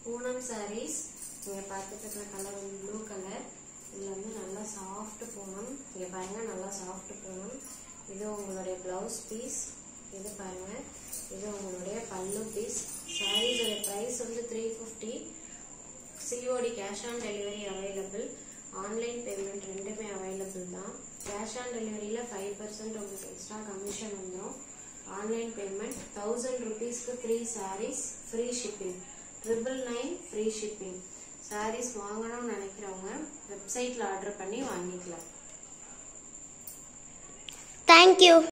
Poonam sarees நீங்கள் பார்த்துட்டு இருக்கிற கலர் வந்து ப்ளூ கலர் இதில் வந்து நல்லா சாஃப்ட் பூனம் இங்கே பாருங்க நல்லா சாஃப்ட் பூனம் இது உங்களுடைய ப்ளவுஸ் பீஸ் இது பாருங்க இது உங்களுடைய பல்லு பீஸ் சாரீஸோட ப்ரைஸ் வந்து three fifty COD cash on delivery available online payment ரெண்டுமே அவைலபிள் தான் கேஷ் ஆன் டெலிவரியில் ஃபைவ் பர்சன்ட் உங்களுக்கு எக்ஸ்ட்ரா கமிஷன் வந்துடும் ஆன்லைன் பேமெண்ட் தௌசண்ட் ருபீஸ்க்கு three saris free shipping triple nine free shipping saris வாங்கணும்னு நினைக்கிறவங்க வெப்சைட்டில் ஆர்டர் பண்ணி வாங்கிக்கலாம் தேங்க்யூ